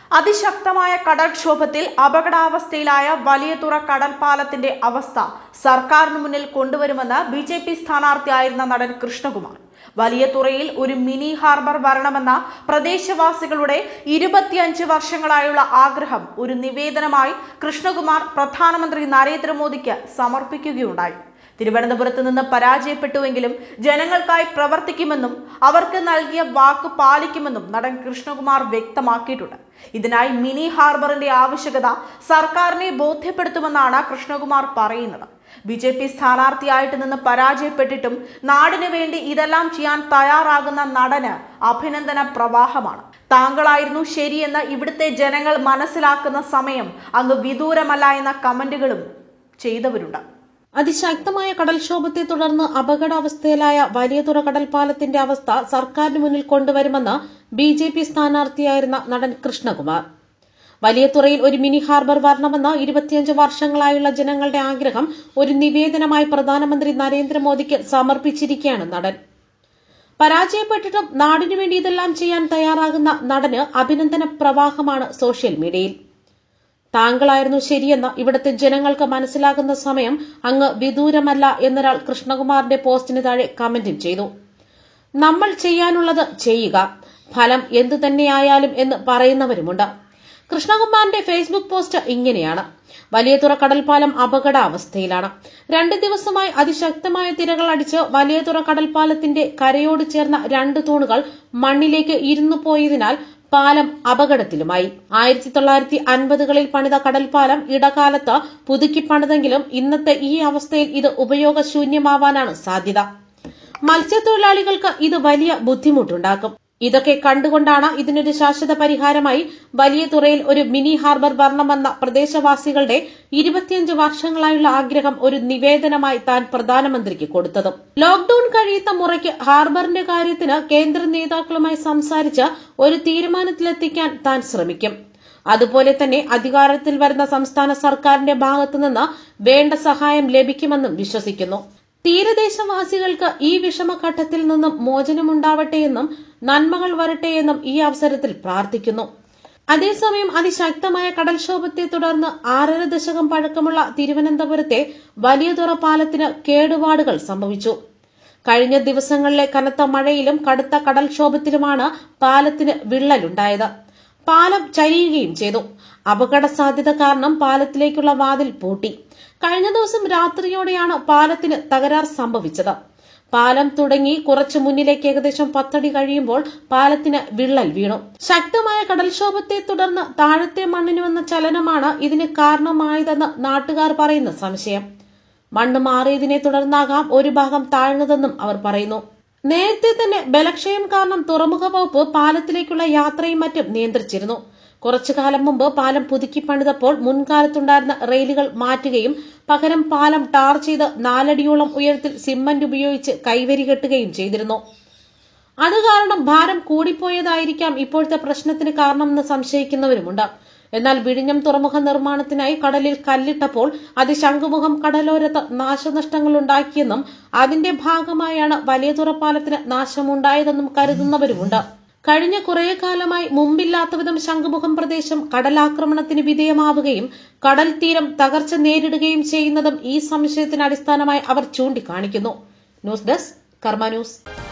അതിശക്തമായ കടൽക്ഷോഭത്തിൽ അപകടാവസ്ഥയിലായ വലിയതുറ കടൽപ്പാലത്തിന്റെ അവസ്ഥ സർക്കാരിന് മുന്നിൽ കൊണ്ടുവരുമെന്ന് ബി ജെ പി സ്ഥാനാർത്ഥിയായിരുന്ന നടൻ കൃഷ്ണകുമാർ വലിയ തുറയിൽ ഒരു മിനി ഹാർബർ വരണമെന്ന പ്രദേശവാസികളുടെ ഇരുപത്തിയഞ്ച് വർഷങ്ങളായുള്ള ആഗ്രഹം ഒരു നിവേദനമായി കൃഷ്ണകുമാർ പ്രധാനമന്ത്രി നരേന്ദ്രമോദിക്ക് സമർപ്പിക്കുകയുണ്ടായി തിരുവനന്തപുരത്ത് നിന്ന് പരാജയപ്പെട്ടുവെങ്കിലും ജനങ്ങൾക്കായി പ്രവർത്തിക്കുമെന്നും അവർക്ക് നൽകിയ വാക്ക് പാലിക്കുമെന്നും നടൻ കൃഷ്ണകുമാർ വ്യക്തമാക്കിയിട്ടുണ്ട് ഇതിനായി മിനി ഹാർബറിന്റെ ആവശ്യകത സർക്കാരിനെ ബോധ്യപ്പെടുത്തുമെന്നാണ് കൃഷ്ണകുമാർ പറയുന്നത് ബി ജെ പി സ്ഥാനാർത്ഥിയായിട്ട് നിന്ന് പരാജയപ്പെട്ടിട്ടും നാടിനു വേണ്ടി ഇതെല്ലാം ചെയ്യാൻ തയ്യാറാകുന്ന നടന് അഭിനന്ദന പ്രവാഹമാണ് താങ്കളായിരുന്നു ശരിയെന്ന് ഇവിടുത്തെ ജനങ്ങൾ മനസ്സിലാക്കുന്ന സമയം അങ്ങ് വിദൂരമല്ല എന്ന കമന്റുകളും ചെയ്തവരുണ്ട് അതിശക്തമായ കടൽക്ഷോഭത്തെ തുടർന്ന് അപകടാവസ്ഥയിലായ വലിയതുറ കടൽപ്പാലത്തിന്റെ അവസ്ഥ സർക്കാരിന് മുന്നിൽ കൊണ്ടുവരുമെന്ന് ബി ജെ പി സ്ഥാനാർത്ഥിയായിരുന്ന നടൻ കൃഷ്ണകുമാർ വലിയതുറയിൽ ഒരു മിനി ഹാർബർ വരണമെന്ന ഇരുപത്തിയഞ്ച് വർഷങ്ങളായുള്ള ജനങ്ങളുടെ ആഗ്രഹം ഒരു നിവേദനമായി പ്രധാനമന്ത്രി നരേന്ദ്രമോദിക്ക് സമർപ്പിച്ചിരിക്കുകയാണ് നടൻ പരാജയപ്പെട്ടിട്ടും നാടിനു വേണ്ടി ഇതെല്ലാം ചെയ്യാൻ തയ്യാറാകുന്ന നടന് അഭിനന്ദന പ്രവാഹമാണ് സോഷ്യൽ മീഡിയയിൽ താങ്കളായിരുന്നു ശരിയെന്ന് ഇവിടുത്തെ ജനങ്ങൾക്ക് മനസ്സിലാകുന്ന സമയം അങ്ങ് വിദൂരമല്ല എന്നൊരാൾ കൃഷ്ണകുമാറിന്റെ പോസ്റ്റിന് താഴെ കമന്റും ചെയ്തു നമ്മൾ ചെയ്യാനുള്ളത് ചെയ്യുക ഫലം എന്തു തന്നെയായാലും എന്ന് പറയുന്നവരുമുണ്ട് കൃഷ്ണകുമാറിന്റെ ഫേസ്ബുക്ക് പോസ്റ്റ് ഇങ്ങനെയാണ് വലിയതുറ കടൽപ്പാലം അപകടാവസ്ഥയിലാണ് രണ്ട് ദിവസമായി അതിശക്തമായ തിരകൾ അടിച്ച് വലിയതുറ കടൽപ്പാലത്തിന്റെ കരയോട് ചേർന്ന രണ്ട് തൂണുകൾ മണ്ണിലേക്ക് ഇരുന്നു പോയതിനാൽ പാലം അപകടത്തിലുമായി ആയിരത്തി തൊള്ളായിരത്തി അൻപതുകളിൽ പണിത കടൽപ്പാലം ഇടകാലത്ത് പുതുക്കി പണിതെങ്കിലും ഇന്നത്തെ ഈ അവസ്ഥയിൽ ഇത് ഉപയോഗശൂന്യമാവാനാണ് സാധ്യത മത്സ്യത്തൊഴിലാളികൾക്ക് ഇത് വലിയ ബുദ്ധിമുട്ടുണ്ടാക്കും ഇതൊക്കെ കണ്ടുകൊണ്ടാണ് ഇതിനൊരു ശാശ്വത പരിഹാരമായി വലിയ തുറയിൽ ഒരു മിനി ഹാർബർ വരണമെന്ന പ്രദേശവാസികളുടെ ഇരുപത്തിയഞ്ച് വർഷങ്ങളായുള്ള ആഗ്രഹം ഒരു നിവേദനമായി താൻ പ്രധാനമന്ത്രിക്ക് കൊടുത്തത് ലോക്ഡൌൺ കഴിയുന്ന മുറയ്ക്ക് ഹാർബറിന്റെ കാര്യത്തിന് കേന്ദ്ര നേതാക്കളുമായി സംസാരിച്ച് ഒരു തീരുമാനത്തിലെത്തിക്കാൻ താൻ ശ്രമിക്കും അതുപോലെ തന്നെ അധികാരത്തിൽ വരുന്ന സംസ്ഥാന സർക്കാരിന്റെ ഭാഗത്തുനിന്ന് വേണ്ട സഹായം ലഭിക്കുമെന്നും വിശ്വസിക്കുന്നു തീരദേശവാസികൾക്ക് ഈ വിഷമഘട്ടത്തിൽ നിന്നും മോചനമുണ്ടാവട്ടെയെന്നും നന്മകൾ വരട്ടെയെന്നും ഈ അവസരത്തിൽ പ്രാർത്ഥിക്കുന്നു അതേസമയം അതിശക്തമായ കടൽക്ഷോഭത്തെ തുടർന്ന് ആറര ദശകം പഴക്കമുള്ള തിരുവനന്തപുരത്തെ വലിയതുറ പാലത്തിന് കേടുപാടുകൾ സംഭവിച്ചു കഴിഞ്ഞ ദിവസങ്ങളിലെ കനത്ത മഴയിലും കടുത്ത കടൽക്ഷോഭത്തിലുമാണ് പാലത്തിന് വിള്ളലുണ്ടായത് പാലം ചരിയുകയും ചെയ്തു അപകട സാധ്യത കാരണം പാലത്തിലേക്കുള്ള വാതിൽ പൂട്ടി കഴിഞ്ഞ ദിവസം രാത്രിയോടെയാണ് പാലത്തിന് തകരാർ സംഭവിച്ചത് പാലം തുടങ്ങി കുറച്ചു മുന്നിലേക്ക് ഏകദേശം പത്തടി കഴിയുമ്പോൾ പാലത്തിന് വിള്ളൽ വീണു ശക്തമായ കടൽക്ഷോഭത്തെ തുടർന്ന് താഴത്തെ മണ്ണിന് വന്ന ചലനമാണ് ഇതിന് കാരണമായതെന്ന് നാട്ടുകാർ പറയുന്ന സംശയം മണ്ണ് മാറിയതിനെ തുടർന്നാകാം ഒരു ഭാഗം താഴ്ന്നതെന്നും അവർ പറയുന്നു നേരത്തെ തന്നെ ബലക്ഷയം കാരണം തുറമുഖ വകുപ്പ് പാലത്തിലേക്കുള്ള യാത്രയും മറ്റും നിയന്ത്രിച്ചിരുന്നു കുറച്ചു കാലം മുമ്പ് പാലം പുതുക്കി പണിതപ്പോൾ മുൻകാലത്തുണ്ടായിരുന്ന റെയിലുകൾ മാറ്റുകയും പകരം പാലം ടാർ ചെയ്ത് നാലടിയോളം ഉയരത്തിൽ സിമന്റ് ഉപയോഗിച്ച് കൈവരി കെട്ടുകയും ചെയ്തിരുന്നു അത് കാരണം ഭാരം കൂടിപ്പോയതായിരിക്കാം ഇപ്പോഴത്തെ പ്രശ്നത്തിന് കാരണമെന്ന് സംശയിക്കുന്നവരുമുണ്ട് എന്നാൽ വിഴിഞ്ഞം തുറമുഖ നിർമ്മാണത്തിനായി കടലിൽ കല്ലിട്ടപ്പോൾ അത് ശംഖുമുഖം കടലോരത്ത് നാശനഷ്ടങ്ങൾ ഉണ്ടാക്കിയെന്നും അതിന്റെ ഭാഗമായാണ് വലിയ തുറപ്പാലത്തിന് നാശമുണ്ടായതെന്നും കരുതുന്നവരുമുണ്ട് കഴിഞ്ഞ കുറേ കാലമായി മുമ്പില്ലാത്ത വിധം ശംഖുമുഖം പ്രദേശം കടലാക്രമണത്തിന് വിധേയമാവുകയും കടൽ തീരം തകർച്ച നേരിടുകയും ചെയ്യുന്നതും ഈ സംശയത്തിന് അടിസ്ഥാനമായി അവർ ചൂണ്ടിക്കാണിക്കുന്നു ന്യൂസ് ഡെസ്ക് കർമ്മ ന്യൂസ്